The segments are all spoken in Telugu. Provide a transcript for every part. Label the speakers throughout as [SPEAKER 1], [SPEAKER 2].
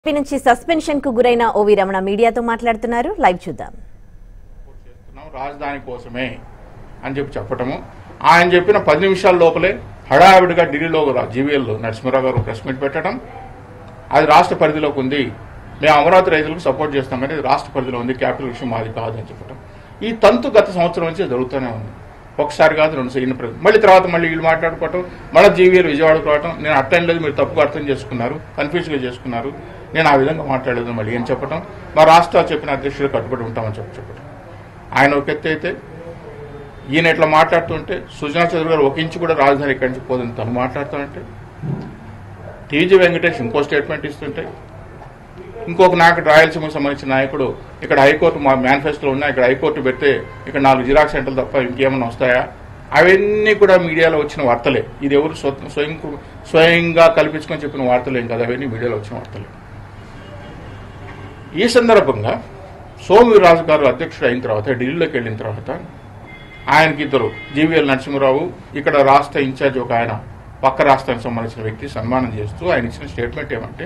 [SPEAKER 1] ఏపీ నుంచి సస్పెన్షన్ కు గురైన ఓవి రమణ మీడియాతో మాట్లాడుతున్నారు లైవ్ చూద్దాం
[SPEAKER 2] చేస్తున్నాం రాజధాని కోసమే అని చెప్పి చెప్పటము ఆయన చెప్పిన పది నిమిషాల లోపలే హడావిడిగా ఢిల్లీలో జీవీఎల్ నరసింహరావు గారు ప్రెస్ మీట్ పెట్టడం అది రాష్ట్ర పరిధిలోకి ఉంది మేము అమరావతి రైతులకు సపోర్ట్ చేస్తాం కానీ ఇది రాష్ట్ర పరిధిలో ఉంది క్యాపిటల్ విషయం మాది కాదు అని చెప్పటం ఈ తంతు గత సంవత్సరం నుంచి జరుగుతూనే ఉంది ఒకసారి కాదు రెండు సార్లు ప్ర- మళ్ళీ తర్వాత మళ్ళీ వీళ్ళు మాట్లాడుకోవటం మళ్ళీ జీవీఎల్ విజయవాడకు రావటం నేను అర్థం లేదు మీరు తప్పుగా అర్థం చేసుకున్నారు కన్ఫ్యూజ్గా చేసుకున్నారు నేను ఆ విధంగా మాట్లాడలేదు మళ్ళీ ఏం చెప్పటం మా రాష్ట్ర చెప్పిన అధ్యక్షుడు కట్టుబడి ఉంటామని చెప్పి చెప్పటం ఆయన ఒక ఎత్తు అయితే ఈయన ఇట్లా మాట్లాడుతుంటే సుజనా చౌదరి గారు ఒక ఇంచు కూడా రాజధాని ఇక్కడి నుంచి పోదని తను మాట్లాడుతుంటే టీజీ వెంకటేష్ ఇంకో స్టేట్మెంట్ ఇస్తుంటే ఇంకొక నాయకుడు రాయలసీమకు సంబంధించిన నాయకుడు ఇక్కడ హైకోర్టు మా మేనిఫెస్టోలో ఉన్నా ఇక్కడ హైకోర్టు పెడితే ఇక్కడ నాలుగు జిరాక్స్ సెంటర్లు తప్ప ఇంకేమైనా వస్తాయా అవన్నీ కూడా మీడియాలో వచ్చిన వార్తలే ఇది ఎవరు స్వ- స్వయం స్వయంగా కల్పించుకొని చెప్పిన వార్తలేం కదా అవన్నీ మీడియాలో వచ్చిన వార్తలే ఈ సందర్భంగా సోమవీరాజు గారు అధ్యక్షుడు అయిన తర్వాత ఢిల్లీలోకి వెళ్ళిన తర్వాత ఆయనకి ఇద్దరు జీవీఎల్ నరసింహరావు ఇక్కడ రాష్ట్ర ఇన్ఛార్జ్ ఒక ఆయన పక్క రాష్ట్రానికి సంబంధించిన వ్యక్తి సన్మానం చేస్తూ ఆయన ఇచ్చిన స్టేట్మెంట్ ఏమంటే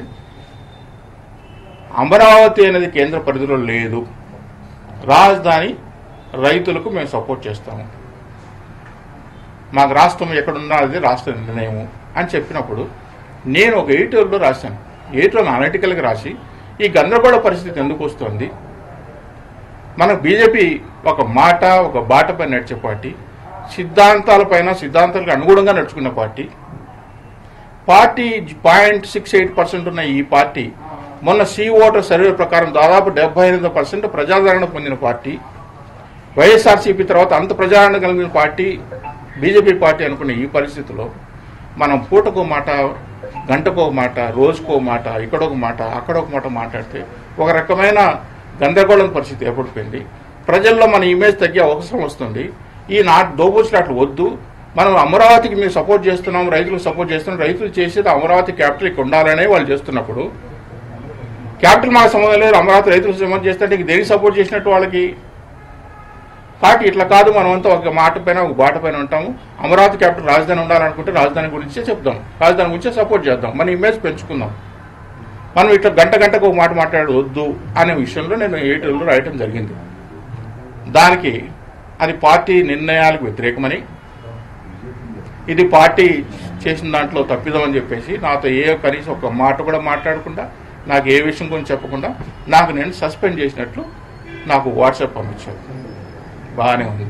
[SPEAKER 2] అమరావతి అనేది కేంద్ర పరిధిలో లేదు రాజధాని రైతులకు మేము సపోర్ట్ చేస్తాము మాకు రాష్ట్రం ఎక్కడున్నా అది రాష్ట్ర నిర్ణయము అని చెప్పినప్పుడు నేను ఒక ఎయిటర్లో రాశాను ఎయిటర్లో అనలిటికల్గా రాసి ఈ గందరగోళ పరిస్థితి ఎందుకు వస్తుంది మన బీజేపీ ఒక మాట ఒక బాటపై నడిచే పార్టీ సిద్ధాంతాలపైన సిద్ధాంతాలకు అనుగుణంగా నడుచుకున్న party party point six eight percent ఉన్న ఈ పార్టీ మొన్న సీ ఓటర్ సర్వే ప్రకారం దాదాపు డెబ్బై ఎనిమిది పర్సెంట్ ప్రజాదరణ పొందిన పార్టీ వైఎస్ఆర్సీపీ తర్వాత అంత ప్రజాదరణ కలిగిన పార్టీ బీజేపీ పార్టీ అనుకున్న ఈ పరిస్థితిలో మనం పూటకో మాట గంటకో మాట రోజుకో మాట ఇక్కడొక మాట అక్కడొక మాట మాట్లాడితే ఒక రకమైన గందరగోళం పరిస్థితి ఏర్పడిపోయింది ప్రజల్లో మన ఇమేజ్ తగ్గే అవసరం వస్తుంది ఈ నా దోబూచులాట్లు వద్దు మనం అమరావతికి మేము సపోర్ట్ చేస్తున్నాం రైతులకు సపోర్ట్ చేస్తున్నాం రైతులు చేసేది అమరావతి క్యాపిటల్ ఇక్కడ ఉండాలనే వాళ్ళు చేస్తున్నప్పుడు క్యాపిటల్ మాకు సంబంధం లేదు అమరావతి రైతులకు సంబంధం చేస్తే ఇంక దేనికి సపోర్ట్ చేసినట్టు వాళ్ళకి పార్టీ ఇట్లా కాదు మనమంతా ఒక మాట పైన ఒక బాట పైన ఉంటాము అమరావతి క్యాపిటల్ రాజధాని ఉండాలనుకుంటే రాజధాని గురించే చెప్దాం రాజధాని గురించే సపోర్ట్ చేద్దాం మన ఇమేజ్ పెంచుకుందాం మనం ఇట్లా గంట గంటకు ఒక మాట మాట్లాడు వద్దు అనే విషయంలో నేను ఏటీఎల్లో రాయటం జరిగింది దానికి అది పార్టీ నిర్ణయాలకు వ్యతిరేకమని ఇది పార్టీ చేసిన దాంట్లో తప్పిదమని చెప్పేసి నాతో ఏ కనీసం ఒక మాట కూడా మాట్లాడకుండా నాకు ఏ విషయం గురించి చెప్పకుండా నాకు నేను సస్పెండ్ చేసినట్లు నాకు వాట్సాప్ పంపించారు బాగానే ఉంది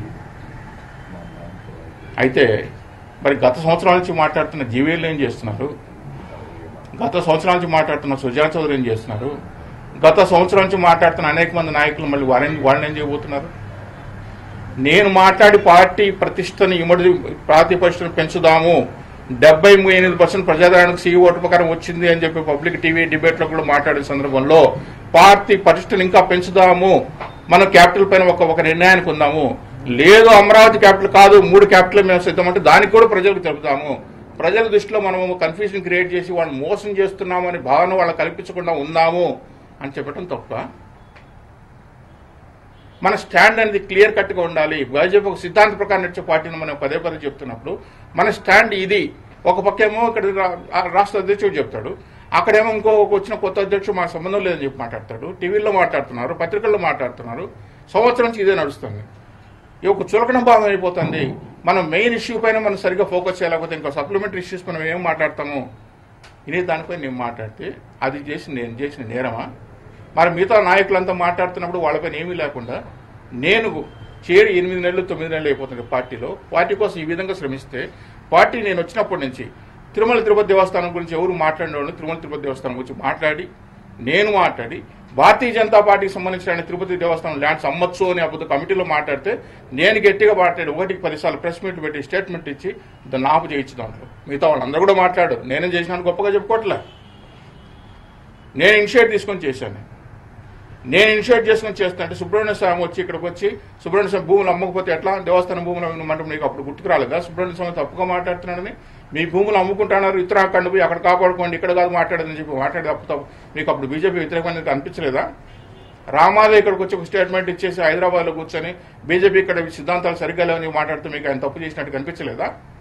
[SPEAKER 2] అయితే మరి గత సంవత్సరాల నుంచి మాట్లాడుతున్న జీవీలు ఏం చేస్తున్నారు గత సంవత్సరాల నుంచి మాట్లాడుతున్న సుజనా చౌదరి ఏం చేస్తున్నారు గత సంవత్సరం నుంచి మాట్లాడుతున్న అనేక మంది నాయకులు మళ్ళీ వారిని వాళ్ళని ఏం చేయబోతున్నారు నేను మాట్లాడి పార్టీ ప్రతిష్టని ఇమడి ప్రాతిపదిష్టను పెంచుదాము డెబ్బై ఎనిమిది పర్సెంట్ ప్రజాదరణకు సీ ఓటు ప్రకారం వచ్చింది అని చెప్పి పబ్లిక్ టీవీ డిబేట్ లో కూడా మాట్లాడే సందర్భంలో పార్టీ పరిష్టను ఇంకా పెంచుదాము మనం క్యాపిటల్ పైన ఒక ఒక నిర్ణయానికి ఉందాము లేదు అమరావతి క్యాపిటల్ కాదు మూడు క్యాపిటల్ మేము సిద్ధం అంటే దానికి కూడా ప్రజలకు తెలుపుతాము ప్రజల దృష్టిలో మనము కన్ఫ్యూజన్ క్రియేట్ చేసి వాళ్ళని మోసం చేస్తున్నాము అనే భావన వాళ్ళకి కల్పించకుండా ఉందాము అని చెప్పడం తప్ప మన స్టాండ్ అనేది క్లియర్ కట్గా ఉండాలి బీజేపీ ఒక సిద్ధాంత ప్రకారం నడిచే పార్టీని మనం పదే పదే చెప్తున్నప్పుడు మన స్టాండ్ ఇది ఒక పక్కేమో ఇక్కడ రా- ఆ రాష్ట్ర అధ్యక్షుడు చెప్తాడు అక్కడేమో ఇంకో ఒక వచ్చిన కొత్త అధ్యక్షుడు మా సంబంధం లేదని చెప్పి మాట్లాడతాడు టీవీలో మాట్లాడుతున్నారు పత్రికల్లో మాట్లాడుతున్నారు సంవత్సరం నుంచి ఇదే నడుస్తుంది ఈ ఒక చులకన భావం అయిపోతుంది మనం మెయిన్ ఇష్యూ పైన మనం సరిగ్గా ఫోకస్ చేయలేకపోతే ఇంకా సప్లిమెంటరీ ఇష్యూస్ మనం ఏం మాట్లాడతాము ఇదే దానిపై నేను మాట్లాడితే అది చేసి నేను చేసిన నేరమా మరి మిగతా నాయకులంతా మాట్లాడుతున్నప్పుడు వాళ్ళపైన ఏమీ లేకుండా నేను చేరి ఎనిమిది నెలలు తొమ్మిది నెలలు అయిపోతుంది పార్టీలో పార్టీ కోసం ఈ విధంగా శ్రమిస్తే పార్టీ నేను వచ్చినప్పటి నుంచి తిరుమల తిరుపతి దేవస్థానం గురించి ఎవరు మాట్లాడిన వాళ్ళు తిరుమల తిరుపతి దేవస్థానం గురించి మాట్లాడి నేను మాట్లాడి భారతీయ జనతా పార్టీకి సంబంధించిన ఆయన తిరుపతి దేవస్థానం ల్యాండ్స్ అమ్మొచ్చు అని అప్పుడు కమిటీలో మాట్లాడితే నేను గట్టిగా మాట్లాడి ఒకటికి పదిసార్లు ప్రెస్ మీట్ పెట్టి స్టేట్మెంట్ ఇచ్చి దాన్ని ఆపు చేయొచ్చు దాంట్లో మిగతా వాళ్ళందరూ కూడా మాట్లాడు నేనేం చేసినాను గొప్పగా చెప్పుకోవట్లే నేను ఇనిషియేట్ తీసుకొని చేశాను నేను ఇనిషియేట్ చేసుకొని చేస్తుంటే సుబ్రహ్మణ్య స్వామి వచ్చి ఇక్కడికి వచ్చి సుబ్రహ్మణ్య స్వామి భూములు అమ్మకపోతే ఎట్లా దేవస్థానం భూములు అమ్మమంటే నీకు అప్పుడు గుర్తుకు రాలేదా సుబ్రహ్మణ్య స్వామి తప్పుగా మాట్లాడుతున్నాడని మీ భూములు అమ్ముకుంటున్నారు ఉత్తరాఖండ్ పోయి అక్కడ కాపాడుకోండి ఇక్కడ కాదు మాట్లాడదని చెప్పి మాట్లాడే తప్పు తప్పు మీకు అప్పుడు బీజేపీ వ్యతిరేకమైన అనిపించలేదా రామాలయ ఇక్కడికి వచ్చి ఒక స్టేట్మెంట్ ఇచ్చేసి హైదరాబాద్లో కూర్చొని బీజేపీ ఇక్కడ సిద్ధాంతాలు సరిగ్గా లేవని మాట్లాడుతూ మీకు ఆయన తప్పు చేసినట్టు కనిపించలేదా